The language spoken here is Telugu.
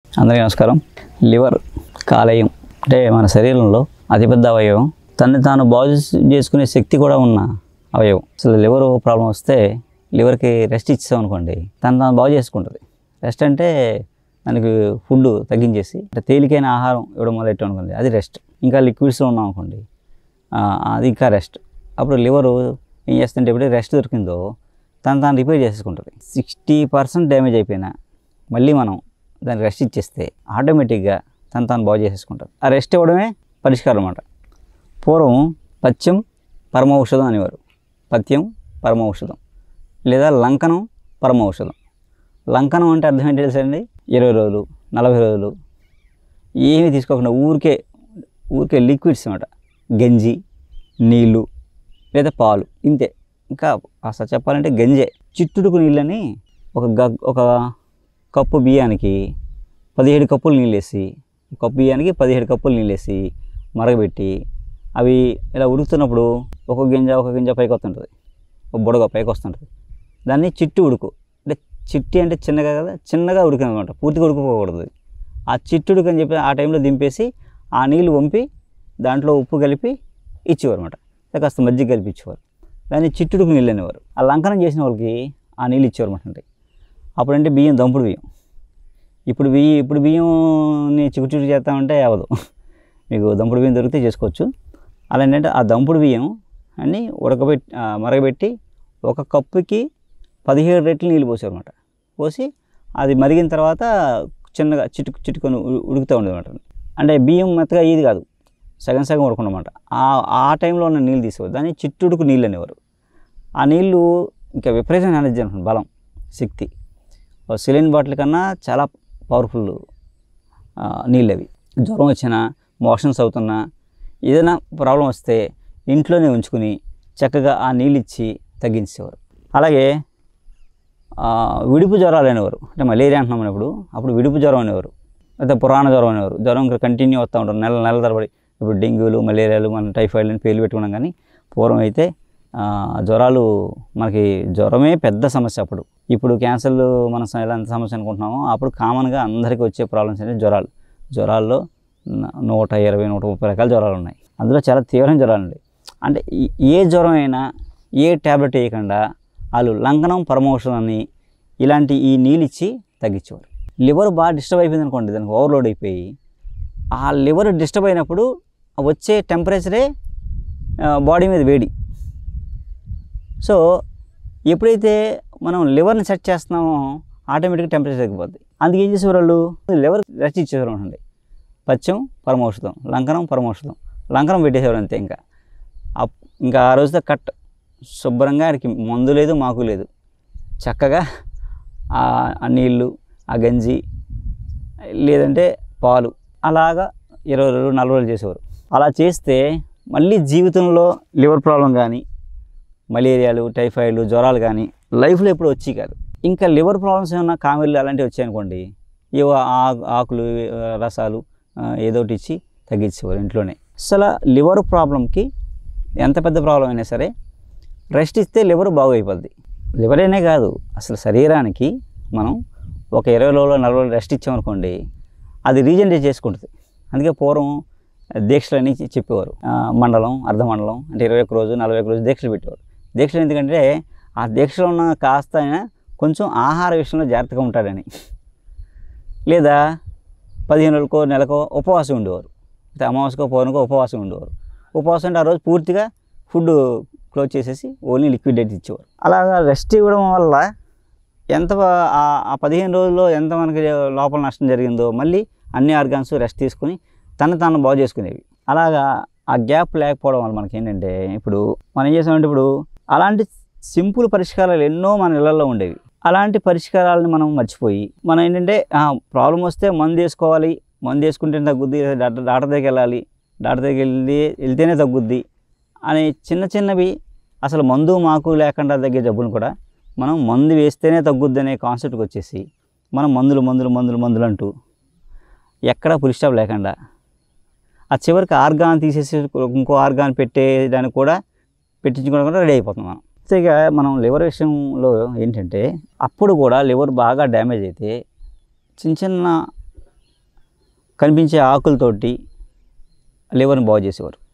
అందరికీ నమస్కారం లివర్ కాలేయం అంటే మన శరీరంలో అతిపెద్ద అవయవం తన్ని తాను బాగు చేసుకునే శక్తి కూడా ఉన్న అవయవం అసలు లివర్ ప్రాబ్లం వస్తే లివర్కి రెస్ట్ ఇచ్చాం అనుకోండి తను తాను బాగు చేసుకుంటుంది రెస్ట్ అంటే దానికి ఫుడ్ తగ్గించేసి అంటే తేలికైన ఆహారం ఇవ్వడం మొదలెట్టాం అనుకోండి అది రెస్ట్ ఇంకా లిక్విడ్స్లో ఉన్నాం అనుకోండి ఆ, అది ఇంకా రెస్ట్ అప్పుడు లివరు ఏం చేస్తుంటే ఎప్పుడైతే రెస్ట్ దొరికిందో తను తాను రిపేర్ చేసుకుంటుంది సిక్స్టీ పర్సెంట్ డ్యామేజ్ అయిపోయినా మళ్ళీ మనం దానికి రెస్ట్ ఇచ్చేస్తే ఆటోమేటిక్గా తను తాను బాగు చేసేసుకుంటుంది ఆ రెస్ట్ ఇవ్వడమే పరిష్కారం అన్నమాట పూర్వం పథ్యం పరమ ఔషధం అనేవారు పథ్యం పరమ ఔషధం లేదా లంకనం పరమ ఔషధం లంకనం అంటే అర్థం ఏంటి తెలుసండి ఇరవై రోజులు నలభై రోజులు ఏమీ తీసుకోకుండా ఊరికే ఊరికే లిక్విడ్స్ అన్నమాట గంజి నీళ్ళు లేదా పాలు ఇంతే ఇంకా అసలు చెప్పాలంటే గంజే చిట్టుడుకు నీళ్ళని ఒక గ ఒక కప్పు బియ్యానికి పదిహేడు కప్పులు నీళ్ళు వేసి కప్పు బియ్యానికి పదిహేడు కప్పులు నీళ్ళు వేసి మరగబెట్టి అవి ఇలా ఉడుకుతున్నప్పుడు ఒక గింజ ఒక గింజ పైకి వస్తుంటుంది ఒక బుడగ పైకి వస్తుంటుంది దాన్ని చిట్టు ఉడుకు అంటే చిట్టి అంటే చిన్నగా కదా చిన్నగా ఉడికినమాట పూర్తిగా ఉడికిపోకూడదు ఆ చిట్టుడుకు అని చెప్పి ఆ టైంలో దింపేసి ఆ నీళ్ళు వంపి దాంట్లో ఉప్పు కలిపి ఇచ్చేవారు అనమాట కాస్త మజ్జిగ కలిపి ఇచ్చేవారు దాన్ని చిట్టుడుకు నీళ్ళు అనేవారు ఆ లంకనం చేసిన వాళ్ళకి ఆ నీళ్ళు ఇచ్చేవారు అనమాట అంటే అప్పుడంటే బియ్యం దంపుడు బియ్యం ఇప్పుడు బియ్యం ఇప్పుడు బియ్యంని చిక్కు చిక్కు చేస్తామంటే అవ్వదు మీకు దంపుడు బియ్యం దొరికితే చేసుకోవచ్చు అలా ఏంటంటే ఆ దంపుడు బియ్యం అన్ని ఉడకబెట్టి ఆ, మరగబెట్టి ఒక కప్పుకి పదిహేడు రెట్లు నీళ్ళు పోసారు అనమాట పోసి అది మరిగిన తర్వాత చిన్నగా చిటుకు చిటుకొని ఉ- ఉడుకుతూ ఉండేది అనమాట అంటే బియ్యం మెత్తగా ఇది కాదు సగం సగం ఉడకనమాట ఆ ఆ టైంలో ఉన్న నీళ్ళు తీసేవారు దాన్ని చిట్టుడుకు నీళ్ళు అనేవారు ఆ నీళ్ళు ఇంకా విపరీతమైన ఎనర్జీ అనుకోండి బలం శక్తి ఓ సిలిండర్ బాటిల్ కన్నా చాలా పవర్ఫుల్ ఆ, నీళ్ళు అవి జ్వరం వచ్చినా మోషన్స్ అవుతున్నా ఏదైనా ప్రాబ్లం వస్తే ఇంట్లోనే ఉంచుకుని చక్కగా ఆ నీళ్ళు ఇచ్చి తగ్గించేవారు అలాగే ఆ, విడుపు జ్వరాలు అనేవారు అంటే మలేరియా అంటున్నాం మనం ఇప్పుడు అప్పుడు విడుపు జ్వరం అనేవారు అయితే పురాణ జ్వరం అనేవారు జ్వరం ఇంకా కంటిన్యూ వస్తూ ఉంటారు నెల నెల తరబడి ఇప్పుడు డెంగ్యూలు మలేరియాలు మన టైఫాయిడ్ అని పేర్లు పెట్టుకున్నాం కానీ పూర్వం అయితే ఆ, జ్వరాలు మనకి జ్వరమే పెద్ద సమస్య అప్పుడు ఇప్పుడు క్యాన్సర్లు మనం స- ఎలాంటి సమస్య అనుకుంటున్నామో అప్పుడు కామన్గా అందరికీ వచ్చే ప్రాబ్లమ్స్ అంటే జ్వరాలు జ్వరాల్లో న- నూట ఇరవై నూట ముప్పై రకాల జ్వరాలు ఉన్నాయి అందులో చాలా తీవ్రమైన జ్వరాలు ఉన్నాయి అంటే ఈ- ఏ జ్వరం అయినా ఏ ట్యాబ్లెట్ వేయకుండా వాళ్ళు లంకనం పరమౌషధాన్ని ఇలాంటి ఈ నీళ్ళు ఇచ్చి తగ్గించేవారు లివర్ బాగా డిస్టర్బ్ అయిపోయింది అనుకోండి దానికి ఓవర్లోడ్ అయిపోయి ఆ లివర్ డిస్టర్బ్ అయినప్పుడు వచ్చే టెంపరేచరే బాడీ మీద వేడి సో ఎప్పుడైతే మనం లివర్ని సెట్ చేస్తున్నామో ఆటోమేటిక్గా టెంపరేచర్ తగ్గిపోద్ది అందుకే ఏం చేసేవారు వాళ్ళు లివర్ రెస్ట్ ఇచ్చేవారు ఉంటుంది పచ్చం పరమౌషధం లంకనం పరమౌషధం లంకనం పెట్టేసేవారు అంతే ఇంకా అప్- ఇంకా ఆ రోజుతో కట్ శుభ్రంగా ఆయనకి మందు లేదు మాకు లేదు చక్కగా ఆ ఆ నీళ్ళు ఆ గంజి లేదంటే పాలు అలాగా ఇరవై రోజులు నలభై రోజులు చేసేవారు అలా చేస్తే మళ్ళీ జీవితంలో లివర్ ప్రాబ్లం కానీ మలేరియాలు టైఫాయిడ్లు జ్వరాలు కానీ లైఫ్లో ఎప్పుడు వచ్చి కాదు ఇంకా లివర్ ప్రాబ్లమ్స్ ఏమన్నా కామెర్లు అలాంటివి వచ్చాయనుకోండి ఏవో ఆ- ఆకులు ఆ, రసాలు ఆ, ఏదో ఒకటి ఇచ్చి తగ్గించేవారు ఇంట్లోనే అసలు లివర్ ప్రాబ్లంకి ఎంత పెద్ద ప్రాబ్లం అయినా సరే రెస్ట్ ఇస్తే లివర్ బాగు అయిపోద్ది లివర్ అనే కాదు అసలు శరీరానికి మనం ఒక ఇరవై రోజులు నలభై రోజులు రెస్ట్ ఇచ్చామనుకోండి అది రీజనరేట్ చేసుకుంటుంది అందుకే పూర్వం దీక్షలని చె- చెప్పేవారు ఆ, మండలం అర్ధమండలం అంటే ఇరవై ఒక్క రోజు నలభై ఒక్క రోజు దీక్షలు పెట్టేవారు దీక్షలు ఎందుకంటే ఆ దీక్షలో ఉన్న కాస్త ఆయన కొంచెం ఆహార విషయంలో జాగ్రత్తగా ఉంటాడని లేదా పదిహేను రోజులకో నెలకో ఉపవాసం ఉండేవారు అయితే అమావాస్యకో పౌర్ణకో ఉపవాసం ఉండేవారు ఉపవాసం అంటే ఆ రోజు పూర్తిగా ఫుడ్ క్లోజ్ చేసేసి ఓన్లీ లిక్విడ్ డైట్ ఇచ్చేవారు అలాగా రెస్ట్ ఇవ్వడం వల్ల ఎంత బా- ఆ- ఆ పదిహేను రోజుల్లో ఎంత మనకి లోపల నష్టం జరిగిందో మళ్ళీ అన్ని ఆర్గాన్స్ రెస్ట్ తీసుకుని తను తాను బాగు చేసుకునేవి అలాగా ఆ గ్యాప్ లేకపోవడం వల్ల మనకి ఏంటంటే ఇప్పుడు మనం ఏం చేసామంటే ఇప్పుడు అలాంటి సింపుల్ పరిష్కారాలు ఎన్నో మన ఇళ్లలో ఉండేవి అలాంటి పరిష్కారాలను మనం మర్చిపోయి మనం ఏంటంటే ప్రాబ్లం వస్తే మందు వేసుకోవాలి మందు వేసుకుంటే తగ్గుద్ది లేదా డాక్టర్ డాక్టర్ దగ్గరికి వెళ్ళాలి డాక్టర్ దగ్గరికి వెళ్ళి వెళ్తేనే తగ్గుద్ది అనే చిన్న చిన్నవి అసలు మందు మాకు లేకుండా తగ్గే జబ్బులు కూడా మనం మందు వేస్తేనే తగ్గుద్ది అనే కాన్సెప్ట్కి వచ్చేసి మనం మందులు మందులు మందులు మందులు అంటూ ఎక్కడా పులి స్టాప్ లేకుండా ఆ చివరికి ఆర్గాన్ తీసేసి ఇంకో ఆర్గాన్ పెట్టేదానికి కూడా పెట్టించుకోవడం కూడా రెడీ అయిపోతున్నాం మనం సో ఇక మనం లివర్ విషయంలో ఏంటంటే అప్పుడు కూడా లివర్ బాగా డ్యామేజ్ అయితే చిన్న చిన్న కనిపించే ఆకులతోటి లివర్ని బాగు చేసేవారు